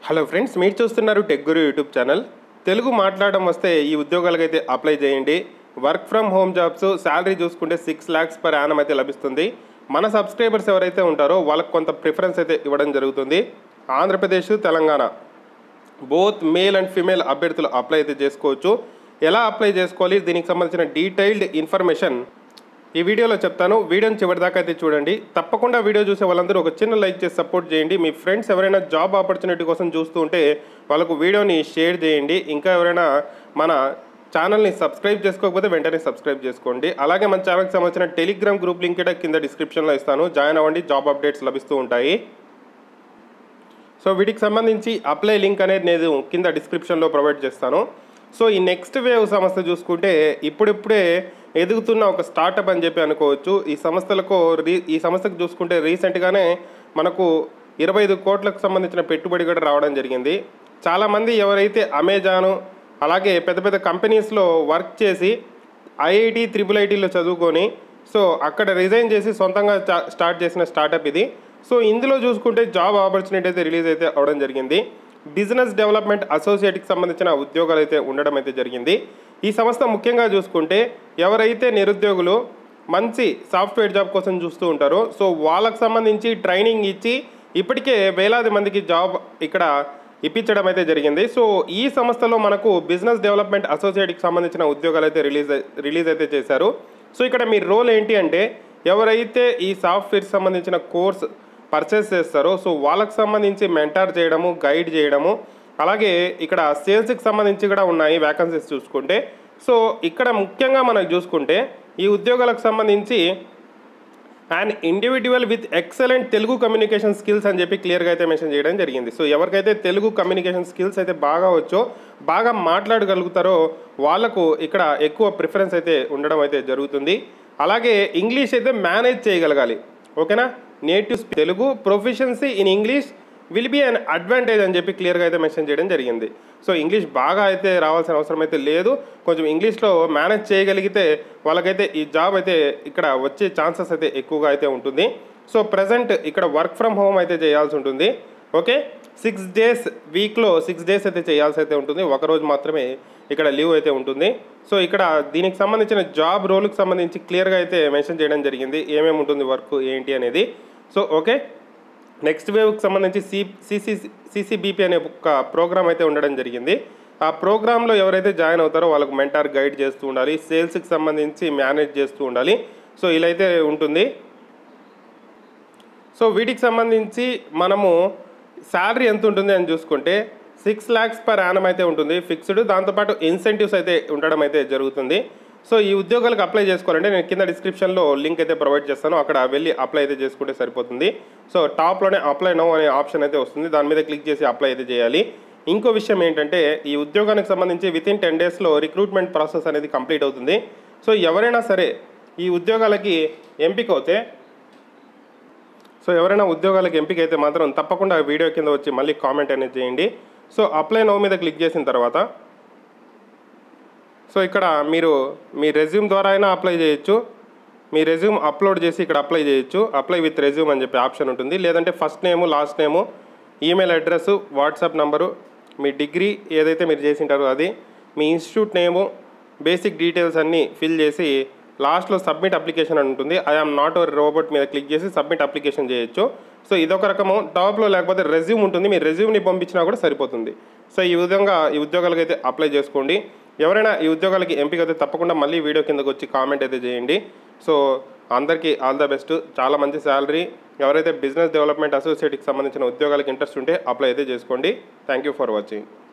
hello friends మీరు చూస్తున్నారు tech Guru YouTube channel Telugu మాట్లాడడం వస్తే ఈ ఉద్యోగాలకైతే అప్లై చేయండి work from home jobs salary చూసుకుంటే సిక్స్ ల్యాక్స్ పర్ యానం అయితే లభిస్తుంది మన సబ్స్క్రైబర్స్ ఎవరైతే ఉంటారో వాళ్ళకి కొంత ప్రిఫరెన్స్ అయితే ఇవ్వడం జరుగుతుంది Andhra Pradesh Telangana both male and female అభ్యర్థులు అప్లై అయితే చేసుకోవచ్చు ఎలా అప్లై చేసుకోవాలి దీనికి సంబంధించిన డీటెయిల్డ్ ఇన్ఫర్మేషన్ ఈ వీడియోలో చెప్తాను వీడియోని చివరి దాకా అయితే చూడండి తప్పకుండా వీడియో చూసే వాళ్ళందరూ ఒక చిన్న లైక్ చేసి సపోర్ట్ చేయండి మీ ఫ్రెండ్స్ ఎవరైనా జాబ్ ఆపర్చునిటీ కోసం చూస్తూ ఉంటే వాళ్ళకు వీడియోని షేర్ చేయండి ఇంకా ఎవరైనా మన ఛానల్ని సబ్స్క్రైబ్ చేసుకోకపోతే వెంటనే సబ్స్క్రైబ్ చేసుకోండి అలాగే మన ఛానల్కి సంబంధించిన టెలిగ్రామ్ గ్రూప్ లింక్ కూడా కింద డిస్క్రిప్షన్లో ఇస్తాను జాయిన్ అవ్వండి జాబ్ అప్డేట్స్ లభిస్తూ ఉంటాయి సో వీటికి సంబంధించి అప్లై లింక్ అనేది నేను కింద డిస్క్రిప్షన్లో ప్రొవైడ్ చేస్తాను సో ఈ నెక్స్ట్ వేవ్ సంస్థ చూసుకుంటే ఇప్పుడిప్పుడే ఎదుగుతున్న ఒక స్టార్టప్ అని చెప్పి అనుకోవచ్చు ఈ సంస్థలకు రీ ఈ సంస్థకు చూసుకుంటే రీసెంట్గానే మనకు ఇరవై ఐదు కోట్లకు సంబంధించిన పెట్టుబడి కూడా రావడం జరిగింది చాలామంది ఎవరైతే అమెజాను అలాగే పెద్ద పెద్ద కంపెనీస్లో వర్క్ చేసి ఐఐటి త్రిబుల్ ఐటీలో చదువుకొని సో అక్కడ రిజైన్ చేసి సొంతంగా చా- స్టార్ట్ చేసిన స్టార్టప్ ఇది సో ఇందులో చూసుకుంటే జాబ్ ఆపర్చునిటీ అయితే రిలీజ్ అయితే అవడం జరిగింది బిజినెస్ డెవలప్మెంట్ అసోసియేట్కి సంబంధించిన ఉద్యోగాలు అయితే ఉండడం అయితే జరిగింది ఈ సంస్థ ముఖ్యంగా చూసుకుంటే ఎవరైతే నిరుద్యోగులు మంచి సాఫ్ట్వేర్ జాబ్ కోసం చూస్తూ ఉంటారో సో వాళ్ళకి సంబంధించి ట్రైనింగ్ ఇచ్చి ఇప్పటికే వేలాది మందికి జాబ్ ఇక్కడ ఇప్పించడం అయితే జరిగింది సో ఈ సంస్థలో మనకు బిజినెస్ డెవలప్మెంట్ అసోసియేట్కి సంబంధించిన ఉద్యోగాలు అయితే రిలీజ్ రిలీజ్ అయితే చేశారు సో ఇక్కడ మీ రోల్ ఏంటి అంటే ఎవరైతే ఈ సాఫ్ట్వేర్ సంబంధించిన కోర్స్ పర్చేస్ చేస్తారో సో వాళ్ళకి సంబంధించి మెంటార్ చేయడము గైడ్ చేయడము అలాగే ఇక్కడ సేల్స్కి సంబంధించి కూడా ఉన్నాయి వ్యాకన్సీస్ చూసుకుంటే సో ఇక్కడ ముఖ్యంగా మనకు చూసుకుంటే ఈ ఉద్యోగాలకు సంబంధించి and individual with excellent Telugu communication skills అని చెప్పి క్లియర్గా అయితే మెన్షన్ చేయడం జరిగింది సో ఎవరికైతే తెలుగు కమ్యూనికేషన్ స్కిల్స్ అయితే బాగా వచ్చో బాగా మాట్లాడగలుగుతారో వాళ్ళకు ఇక్కడ ఎక్కువ ప్రిఫరెన్స్ అయితే ఉండడం అయితే జరుగుతుంది అలాగే ఇంగ్లీష్ అయితే మేనేజ్ చేయగలగాలి ఓకేనా native Telugu proficiency in English will be an advantage అని చెప్పి క్లియర్గా అయితే మెన్షన్ చేయడం జరిగింది సో ఇంగ్లీష్ బాగా అయితే రావాల్సిన అవసరం అయితే లేదు కొంచెం ఇంగ్లీష్లో మేనేజ్ చేయగలిగితే వాళ్ళకైతే ఈ జాబ్ అయితే ఇక్కడ వచ్చే ఛాన్సెస్ అయితే ఎక్కువగా అయితే ఉంటుంది సో ప్రజెంట్ ఇక్కడ వర్క్ ఫ్రమ్ హోమ్ అయితే చేయాల్సి ఉంటుంది ఓకే సిక్స్ డేస్ వీక్లో సిక్స్ డేస్ అయితే చేయాల్సి అయితే ఉంటుంది ఒక రోజు మాత్రమే ఇక్కడ లీవ్ అయితే ఉంటుంది సో ఇక్కడ దీనికి సంబంధించిన జాబ్ రోల్కి సంబంధించి క్లియర్గా అయితే మెన్షన్ చేయడం జరిగింది ఏమేమి ఉంటుంది వర్క్ ఏంటి అనేది సో ఓకే నెక్స్ట్ వేవ్కి సంబంధించి సి సిసి సిసిబిపి అనే ఒక ప్రోగ్రామ్ అయితే ఉండడం జరిగింది ఆ ప్రోగ్రాంలో ఎవరైతే జాయిన్ అవుతారో వాళ్ళకు మెంటార్ గైడ్ చేస్తూ ఉండాలి సేల్స్కి సంబంధించి మేనేజ్ చేస్తూ ఉండాలి సో ఇలా అయితే ఉంటుంది సో వీటికి సంబంధించి మనము శాలరీ ఎంత ఉంటుంది అని చూసుకుంటే సిక్స్ ల్యాక్స్ పర్ యానం అయితే ఉంటుంది ఫిక్స్డ్ దాంతోపాటు ఇన్సెంటివ్స్ అయితే ఉండడం అయితే జరుగుతుంది సో ఈ ఉద్యోగాలకు అప్లై చేసుకోవాలంటే నేను కింద డిస్క్రిప్షన్లో లింక్ అయితే ప్రొవైడ్ చేస్తాను అక్కడ వెళ్ళి అప్లై అయితే చేసుకుంటే సరిపోతుంది సో టాప్లోనే అప్లై నో అనే ఆప్షన్ అయితే వస్తుంది దాని మీద క్లిక్ చేసి అప్లై అయితే చేయాలి ఇంకో విషయం ఏంటంటే ఈ ఉద్యోగానికి సంబంధించి విత్ ఇన్ టెన్ డేస్లో రిక్రూట్మెంట్ ప్రాసెస్ అనేది కంప్లీట్ అవుతుంది సో ఎవరైనా సరే ఈ ఉద్యోగాలకి ఎంపిక అవుతే సో ఎవరైనా ఉద్యోగాలకు ఎంపిక అయితే మాత్రం తప్పకుండా వీడియో కింద వచ్చి మళ్ళీ కామెంట్ అనేది చేయండి సో అప్లై నో మీద క్లిక్ చేసిన తర్వాత సో ఇక్కడ మీరు మీ రెజ్యూమ్ ద్వారా అయినా అప్లై చేయొచ్చు మీ రెజ్యూమ్ అప్లోడ్ చేసి ఇక్కడ అప్లై చేయొచ్చు అప్లై విత్ రెజ్యూమ్ అని చెప్పి ఆప్షన్ ఉంటుంది లేదంటే first name last name email address WhatsApp number మీ డిగ్రీ ఏదైతే మీరు చేసింటారో అది మీ ఇన్స్టిట్యూట్ నేము బేసిక్ డీటెయిల్స్ అన్నీ ఫిల్ చేసి లాస్ట్లో సబ్మిట్ అప్లికేషన్ అని ఉంటుంది ఐఆమ్ నాట్ ఓ రోబోట్ మీద క్లిక్ చేసి సబ్మిట్ అప్లికేషన్ చేయొచ్చు సో ఇదొక రకము టాప్లో లేకపోతే రెజ్యూమ్ ఉంటుంది మీ రెజ్యూమ్ని పంపించినా కూడా సరిపోతుంది సో ఈ విధంగా ఈ ఉద్యోగాలకు అయితే అప్లై చేసుకోండి ఎవరైనా ఈ ఉద్యోగాలకి ఎంపిక అయితే తప్పకుండా మళ్ళీ వీడియో కిందకు వచ్చి కామెంట్ అయితే చేయండి సో అందరికీ ఆల్ ద బెస్ట్ చాలా మంచి శాలరీ ఎవరైతే బిజినెస్ డెవలప్మెంట్ అసోసియేట్కి సంబంధించిన ఉద్యోగాలకు ఇంట్రెస్ట్ ఉంటే అప్లై అయితే చేసుకోండి థ్యాంక్ యూ ఫర్ వాచింగ్